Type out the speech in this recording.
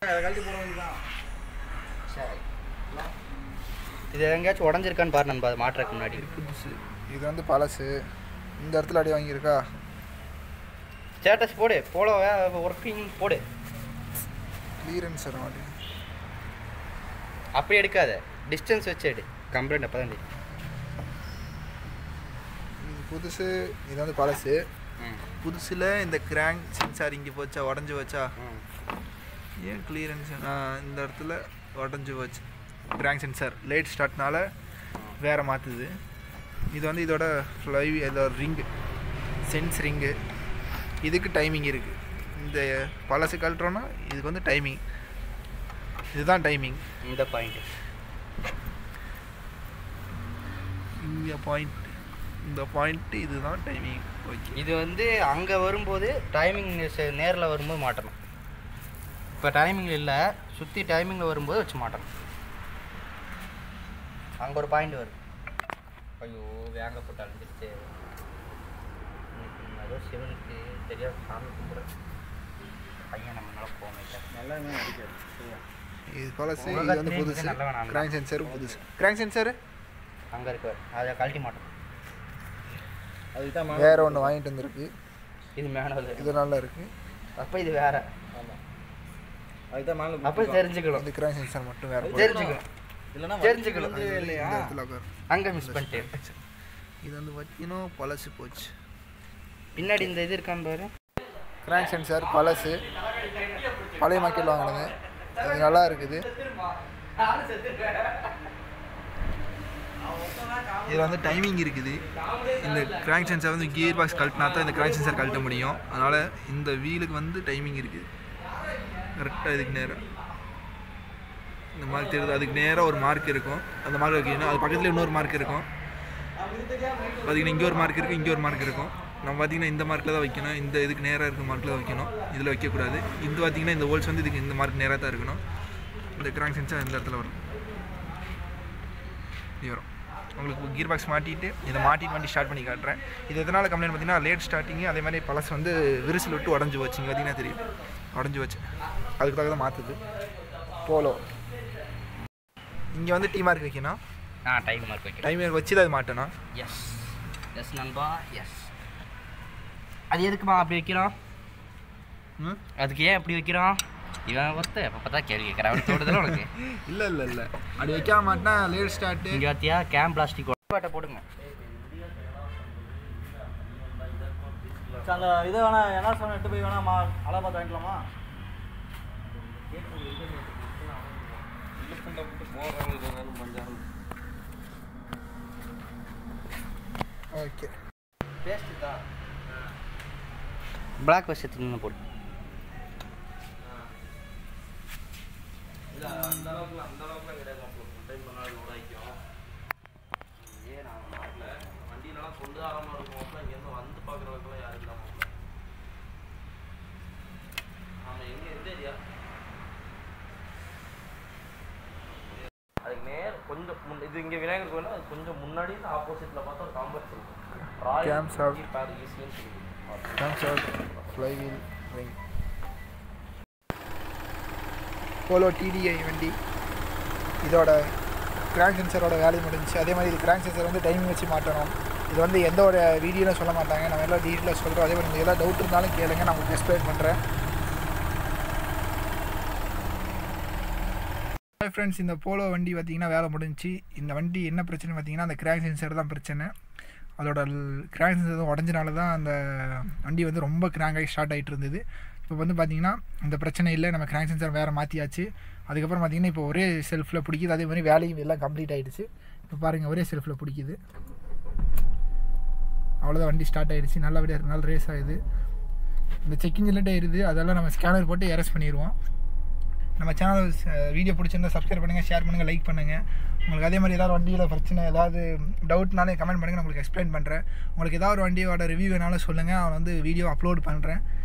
கழட்டி போட வேண்டியதான் சரி இது எங்கேயாச்சும் உடஞ்சிருக்கான்னு பாரு நண்பா அது மாட்டுறதுக்கு முன்னாடி புதுசு இது வந்து பழசு இந்த இடத்துல அடி வாங்கியிருக்கா ஸ்டேட்டஸ் போடு போலோ ஒர்க்கிங் போடு கிளியரன்ஸ் வர மாட்டேங்குது அப்படி எடுக்காத டிஸ்டன்ஸ் வச்சு எடு கம்ப்ளைண்ட் அப்போ தான் தெரியும் இது புதுசு இது வந்து பழசு ம் புதுசில் இந்த கிராங்க் சென்சார் இங்கே போச்சா உடஞ்சி வச்சா ம் ஏன் கிளியரன்ஸ் இந்த இடத்துல உடஞ்சி போச்சு கிராங்க் சென்சார் லேட் ஸ்டார்ட்னால வேறு மாற்றுது இது வந்து இதோட ஃப்ளைவ் இதோட ரிங்கு சென்ஸ் ரிங்கு இதுக்கு டைமிங் இருக்குது இந்த பழசு கழட்டுறோன்னா இதுக்கு வந்து டைமிங் இதுதான் டைமிங் இந்த பாயிண்ட் இங்கே பாயிண்ட் இந்த பாயிண்ட்டு இதுதான் டைமிங் ஓகே இது வந்து அங்கே வரும்போது டைமிங் நேரில் வரும்போது மாட்டணும் இப்போ டைமிங் இல்லை சுற்றி டைமிங்கில் வரும்போது வச்சு மாட்டணும் அங்கே ஒரு பாயிண்ட் வரும் ஐயோ வேங்க போட்டு அழிஞ்சிருச்சு இன்னைக்கு அதோ சிவனுக்கு தெரியாத சாமி கும்பிட்றேன் பையன் நம்ம நல்லா போக நல்லா அடிக்காது சரியா இது பழசு இது உலகத்திலே வந்து மிக புதுசு நல்லவன் நான் தான். கிராங்க் சென்சார் புதுசு கிராங்க் சென்சார் அங்கே இருக்கார் அதை கழட்டி மாட்டோம் அதுக்கு தான் வேற ஒன்று வாங்கிட்டு வந்திருக்கு இது மேனுவல் இது நல்லா இருக்குது அப்போ இது வேற ஆமாம் அதுக்கு தான் மேலே அப்போ தெரிஞ்சுக்கணும் இந்த கிராங்க் சென்சார் மட்டும் வேற போடுது. தெரிஞ்சுக்கணும் இல்லைன்னா தெரிஞ்சுக்கணும். வந்து இல்லையா இந்த இடத்துல உட்காரு. அங்கே மிஸ் பண்ணிட்டேன் இது வந்து வைக்கணும் பழசு போச்சு பின்னாடி இந்த இது இருக்கான்னு பாரு கிராங்க் சென்சார் பழசு பழைய மார்க்கெட் வாங்கினது அது நல்லா இருக்குது இதில் வந்து டைமிங் இருக்குது இந்த கிராங்க் சென்சார் வந்து கியர் பாக்ஸ் கழட்டினா தான் இந்த கிராங்க் சென்சார் கழட்ட முடியும் அதனால் இந்த வீலுக்கு வந்து டைமிங் இருக்குது கரெக்டாக இதுக்கு நேராக இந்த மாதிரி தெரியுது அதுக்கு நேராக ஒரு மார்க் இருக்கும் அந்த மார்க் வைக்கணும் அது பக்கத்தில் இன்னொரு மார்க் இருக்கும் பார்த்தீங்கன்னா இங்கே ஒரு மார்க் இருக்குது இங்கே ஒரு மார்க் இருக்கும் நம்ம பார்த்தீங்கன்னா இந்த மார்க்கில் தான் வைக்கணும் இந்த இதுக்கு நேராக இருக்க மார்க்கில் தான் வைக்கணும் இதில் வைக்கக்கூடாது இது பார்த்தீங்கன்னா இந்த ஹோல்ஸ் வந்து இதுக்கு இந்த மார்க் நேராக தான் இருக்கணும் இந்த கிராங்க் சென்சார் இந்த இடத்துல வரும் இப்படி வரும் உங்களுக்கு கீர் பாக்ஸ் மாட்டிட்டு இதை மாட்டிட்டு வண்டி ஸ்டார்ட் பண்ணி காட்டுறேன் இது எதனால் கம்ப்ளைண்ட் பார்த்தீங்கன்னா லேட் ஸ்டார்டிங்கு அதே மாதிரி பழசு வந்து விரிசல் விட்டு உடஞ்சி போச்சு இங்கே பார்த்தீங்கன்னா தெரியும் உடஞ்சி போச்சு அதுக்காக தான் மாற்றுது போலோ இங்கே வந்து டீ மார்க் வைக்கணும் ஆ டைம் மார்க் வைக்கிறேன் டைம் மார்க் வச்சு தான் அது மாட்டணும் எஸ் எஸ் நண்பா எஸ் அது எதுக்குமா அப்படி வைக்கிறோம் ம் அதுக்கு ஏன் அப்படி வைக்கிறோம் இவன் ஒருத்த எப்போ பார்த்தா கேள்வி கேட்குறான் அவனுக்கு தோடுதல உனக்கு இல்லை இல்லை இல்லை அப்படி வைக்காம மாட்டினா லேட் ஸ்டார்ட்டு இங்கே பார்த்தியா கேம் பிளாஸ்டிக் பாட்டை போடுங்க சரி, அந்த இதை வேணா என்ன சொன்ன எட்டு போய் வேணா மா அளவு பார்த்து வாங்கிக்கலாமா ஓகே பேஸ்ட்டு தான் பிளாக் பஸ் எடுத்துன்னு போடு அதுக்கு நேர் கொஞ்சம் முன் இது இங்கே விநாயகர் கோயில் அது கொஞ்சம் முன்னாடி ஆப்போசிட்டில் பார்த்தா ஒரு காம்ப்ளெக்ஸ் இருக்கும் Camps out. பேர் ஈஸின்னு சொல்லுவோம் Comes out flywheel ring. Polo TDI வண்டி இதோட கிராங்க் சென்சரோட வேலை முடிஞ்சுச்சு அதே மாதிரி இது கிராங்க் சென்சர் வந்து டைமிங் வச்சு மாட்டணும் இது வந்து எந்த ஒரு வீடியோவில் சொல்ல மாட்டாங்க நம்ம எல்லாம் டீட்டெயிலாக சொல்கிறோம் அதே மாதிரி உங்களுக்கு எதாவது டவுட் இருந்தாலும் கேளுங்க நான் உங்களுக்கு எக்ஸ்பிளைன் பண்ணுறேன் ஹாய் ஃப்ரெண்ட்ஸ் இந்த போலோ வண்டி பார்த்தீங்கன்னா வேலை முடிஞ்சுச்சு இந்த வண்டி என்ன பிரச்சனை பார்த்தீங்கன்னா அந்த கிராங்க் சென்சர் தான் பிரச்சனை அதோட கிராங்க் சென்சர் உடஞ்சனால தான் அந்த வண்டி வந்து ரொம்ப கிராங்க் ஆகி ஸ்டார்ட் ஆகிட்டு இருந்தது இப்போ வந்து பார்த்தீங்கன்னா அந்த பிரச்சனை இல்லை நம்ம கிராங்க் சென்சர் வேறு மாற்றியாச்சு அதுக்கப்புறம் பார்த்தீங்கன்னா இப்போ ஒரே செல்ஃபில் பிடிக்குது அதே மாதிரி வேலையும் எல்லாம் கம்ப்ளீட் ஆகிடுச்சு இப்போ பாருங்கள் ஒரே செல்ஃபில் பிடிக்குது அவ்வளோதான் வண்டி ஸ்டார்ட் ஆகிடுச்சு நல்லபடியாக நல்ல ரேஸ் ஆகுது இந்த செக்கிங் இல்லட்டே இருக்குது அதெல்லாம் நம்ம ஸ்கேனர் போட்டு எரஸ் பண்ணிடுவோம் நம்ம சேனல் வீடியோ பிடிச்சிருந்தா சப்ஸ்கிரைப் பண்ணுங்கள் ஷேர் பண்ணுங்கள் லைக் பண்ணுங்கள் உங்களுக்கு அதே மாதிரி ஏதாவது வண்டியில் பிரச்சனை ஏதாவது டவுட்னாலே கமெண்ட் பண்ணுங்கள் நான் உங்களுக்கு எக்ஸ்பிளைன் பண்ணுறேன் உங்களுக்கு ஏதாவது ஒரு வண்டியோட ரிவ்யூ வேணாலும் சொல்லுங்கள் அவன் வந்து வீடியோ அப்லோட் பண்ணுறேன்